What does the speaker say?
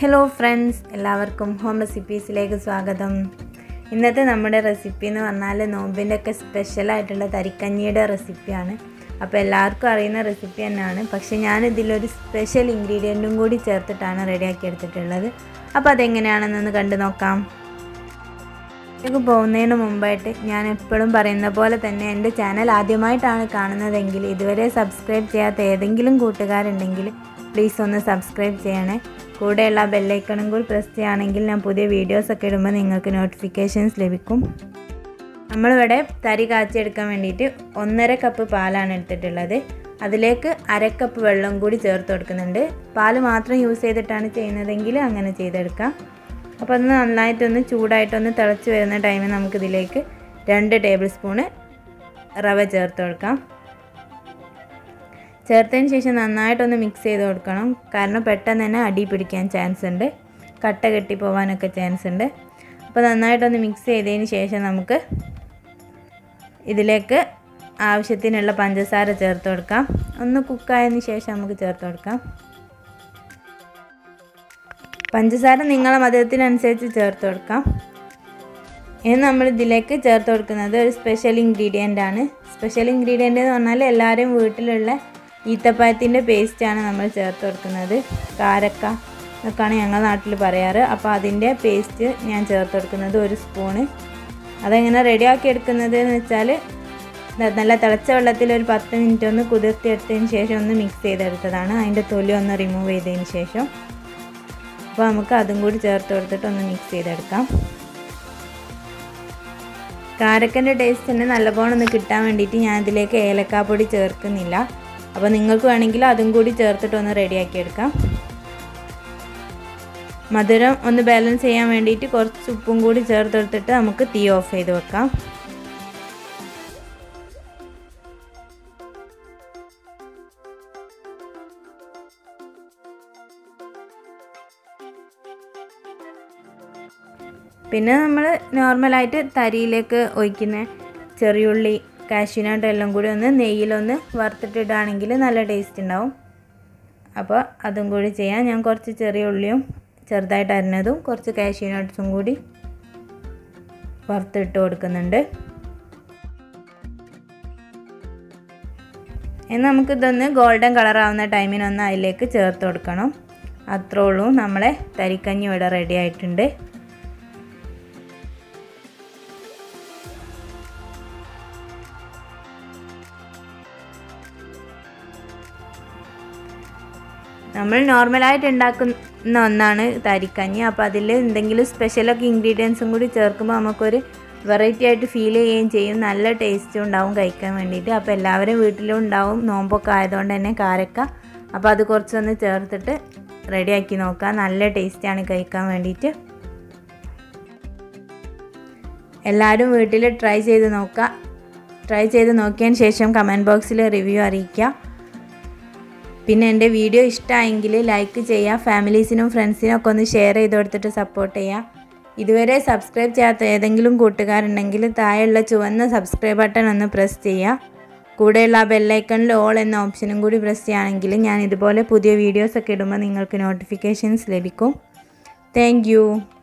hello friends എല്ലാവർക്കും home റെസിപ്പീസിലേക്ക് സ്വാഗതം ഇന്നത്തെ നമ്മുടെ റെസിപ്പി എന്ന് പറഞ്ഞാൽ നോമ്പിൻ്റെ ഒക്കെ സ്പെഷ്യലായിട്ടുള്ള തരിക്കഞ്ഞിയുടെ റെസിപ്പിയാണ് അപ്പോൾ എല്ലാവർക്കും അറിയുന്ന റെസിപ്പി തന്നെയാണ് പക്ഷേ ഞാൻ ഇതിലൊരു സ്പെഷ്യൽ ഇൻഗ്രീഡിയൻറ്റും കൂടി ചേർത്തിട്ടാണ് റെഡിയാക്കി എടുത്തിട്ടുള്ളത് അപ്പോൾ അതെങ്ങനെയാണെന്നൊന്ന് കണ്ടു നോക്കാം ഇതിലേക്ക് പോകുന്നതിന് മുമ്പായിട്ട് ഞാൻ എപ്പോഴും പറയുന്ന പോലെ തന്നെ എൻ്റെ ചാനൽ ആദ്യമായിട്ടാണ് കാണുന്നതെങ്കിൽ ഇതുവരെ സബ്സ്ക്രൈബ് ചെയ്യാത്ത ഏതെങ്കിലും കൂട്ടുകാരുണ്ടെങ്കിൽ പ്ലീസ് ഒന്ന് സബ്സ്ക്രൈബ് ചെയ്യണേ കൂടെയുള്ള ബെല്ലൈക്കണും കൂടി പ്രസ് ചെയ്യുകയാണെങ്കിൽ ഞാൻ പുതിയ വീഡിയോസൊക്കെ ഇടുമ്പോൾ നിങ്ങൾക്ക് നോട്ടിഫിക്കേഷൻസ് ലഭിക്കും നമ്മളിവിടെ തരി കാച്ചിയെടുക്കാൻ വേണ്ടിയിട്ട് ഒന്നര കപ്പ് പാലാണ് എടുത്തിട്ടുള്ളത് അതിലേക്ക് അരക്കപ്പ് വെള്ളം കൂടി ചേർത്ത് കൊടുക്കുന്നുണ്ട് പാല് മാത്രം യൂസ് ചെയ്തിട്ടാണ് ചെയ്യുന്നതെങ്കിൽ അങ്ങനെ ചെയ്തെടുക്കാം അപ്പോൾ അത് നന്നായിട്ടൊന്ന് ചൂടായിട്ടൊന്ന് തിളച്ച് വരുന്ന ടൈമിൽ നമുക്കിതിലേക്ക് രണ്ട് ടേബിൾ സ്പൂണ് റവ ചേർത്ത് കൊടുക്കാം ചേർത്തതിന് ശേഷം നന്നായിട്ടൊന്ന് മിക്സ് ചെയ്ത് കൊടുക്കണം കാരണം പെട്ടെന്ന് തന്നെ അടി പിടിക്കാൻ ചാൻസ് ഉണ്ട് കട്ട കെട്ടി പോകാനൊക്കെ ചാൻസ് ഉണ്ട് അപ്പോൾ നന്നായിട്ടൊന്ന് മിക്സ് ചെയ്തതിന് ശേഷം നമുക്ക് ഇതിലേക്ക് ആവശ്യത്തിനുള്ള പഞ്ചസാര ചേർത്ത് കൊടുക്കാം ഒന്ന് കുക്കായതിന് ശേഷം നമുക്ക് ചേർത്ത് കൊടുക്കാം പഞ്ചസാര നിങ്ങളെ മധുരത്തിനനുസരിച്ച് ചേർത്ത് കൊടുക്കാം ഇനി നമ്മൾ ഇതിലേക്ക് ചേർത്ത് കൊടുക്കുന്നത് ഒരു സ്പെഷ്യൽ ഇൻഗ്രീഡിയൻ്റ് ആണ് സ്പെഷ്യൽ ഇൻഗ്രീഡിയൻ്റ് എന്ന് പറഞ്ഞാൽ എല്ലാവരും വീട്ടിലുള്ള ഈത്തപ്പഴത്തിൻ്റെ പേസ്റ്റാണ് നമ്മൾ ചേർത്ത് കൊടുക്കുന്നത് കാരക്ക എന്നൊക്കെയാണ് ഞങ്ങളുടെ നാട്ടിൽ പറയാറ് അപ്പോൾ അതിൻ്റെ പേസ്റ്റ് ഞാൻ ചേർത്ത് കൊടുക്കുന്നത് ഒരു സ്പൂണ് അതെങ്ങനെ റെഡിയാക്കി എടുക്കുന്നത് എന്ന് വെച്ചാൽ നല്ല തിളച്ച വെള്ളത്തിൽ ഒരു പത്ത് മിനിറ്റ് ഒന്ന് കുതിർത്തിയെടുത്തതിന് ശേഷം ഒന്ന് മിക്സ് ചെയ്തെടുത്തതാണ് അതിൻ്റെ തൊലി ഒന്ന് റിമൂവ് ചെയ്തതിന് ശേഷം അപ്പോൾ നമുക്ക് അതും കൂടി ചേർത്ത് കൊടുത്തിട്ട് ഒന്ന് മിക്സ് ചെയ്തെടുക്കാം കാരക്കൻ്റെ ടേസ്റ്റ് തന്നെ നല്ലപോലെ ഒന്ന് കിട്ടാൻ വേണ്ടിയിട്ട് ഞാൻ ഇതിലേക്ക് ഏലക്കാപ്പൊടി ചേർക്കുന്നില്ല അപ്പോൾ നിങ്ങൾക്ക് വേണമെങ്കിൽ അതും കൂടി ചേർത്തിട്ട് ഒന്ന് റെഡിയാക്കി എടുക്കാം മധുരം ഒന്ന് ബാലൻസ് ചെയ്യാൻ വേണ്ടിയിട്ട് കുറച്ച് ഉപ്പും കൂടി ചേർത്തെടുത്തിട്ട് നമുക്ക് തീ ഓഫ് ചെയ്ത് വെക്കാം പിന്നെ നമ്മൾ നോർമലായിട്ട് തരിയിലേക്ക് ഒഴിക്കുന്ന ചെറിയുള്ളി കാഷ്യൂനട്ട് എല്ലാം കൂടി ഒന്ന് നെയ്യിലൊന്ന് വറുത്തിട്ടിടുകയാണെങ്കിൽ നല്ല ടേസ്റ്റ് ഉണ്ടാവും അപ്പോൾ അതും കൂടി ചെയ്യാം ഞാൻ കുറച്ച് ചെറിയ ഉള്ളിയും ചെറുതായിട്ട് അരിഞ്ഞതും കുറച്ച് കാഷ്യൂനട്ട്സും കൂടി വറുത്തിട്ട് കൊടുക്കുന്നുണ്ട് ഇനി നമുക്കിതൊന്ന് ഗോൾഡൻ കളറാവുന്ന ടൈമിനൊന്ന് അതിലേക്ക് ചേർത്ത് കൊടുക്കണം അത്രേ ഉള്ളൂ നമ്മളെ തരിക്കഞ്ഞി ഇവിടെ റെഡി ആയിട്ടുണ്ട് നമ്മൾ നോർമലായിട്ട് ഉണ്ടാക്കുന്ന ഒന്നാണ് തരിക്കഞ്ഞി അപ്പോൾ അതിൽ എന്തെങ്കിലും സ്പെഷ്യലൊക്കെ ഇൻഗ്രീഡിയൻസും കൂടി ചേർക്കുമ്പോൾ നമുക്കൊരു വെറൈറ്റി ആയിട്ട് ഫീൽ ചെയ്യുകയും ചെയ്യും നല്ല ടേസ്റ്റും ഉണ്ടാവും കഴിക്കാൻ വേണ്ടിയിട്ട് അപ്പോൾ എല്ലാവരും വീട്ടിലും ഉണ്ടാവും നോമ്പൊക്കെ ആയതുകൊണ്ട് തന്നെ കാരക്ക അപ്പോൾ അത് കുറച്ചൊന്ന് ചേർത്തിട്ട് റെഡിയാക്കി നോക്കുക നല്ല ടേസ്റ്റാണ് കഴിക്കാൻ വേണ്ടിയിട്ട് എല്ലാവരും വീട്ടിൽ ട്രൈ ചെയ്ത് നോക്കുക ട്രൈ ചെയ്ത് നോക്കിയതിന് ശേഷം കമൻറ്റ് ബോക്സിൽ റിവ്യൂ അറിയിക്കുക പിന്നെ എൻ്റെ വീഡിയോ ഇഷ്ടമായെങ്കിൽ ലൈക്ക് ചെയ്യുക ഫാമിലീസിനും ഫ്രണ്ട്സിനും ഒക്കെ ഒന്ന് ഷെയർ ചെയ്ത് കൊടുത്തിട്ട് സപ്പോർട്ട് ചെയ്യുക ഇതുവരെ സബ്സ്ക്രൈബ് ചെയ്യാത്ത ഏതെങ്കിലും കൂട്ടുകാരുണ്ടെങ്കിൽ താഴെയുള്ള ചുവന്ന സബ്സ്ക്രൈബ് ബട്ടൺ ഒന്ന് പ്രസ് ചെയ്യുക കൂടെയുള്ള ആ ബെല്ലൈക്കണിൽ ഓൾ എന്ന ഓപ്ഷനും കൂടി പ്രസ് ചെയ്യുകയാണെങ്കിൽ ഞാൻ ഇതുപോലെ പുതിയ വീഡിയോസൊക്കെ ഇടുമ്പോൾ നിങ്ങൾക്ക് നോട്ടിഫിക്കേഷൻസ് ലഭിക്കും താങ്ക്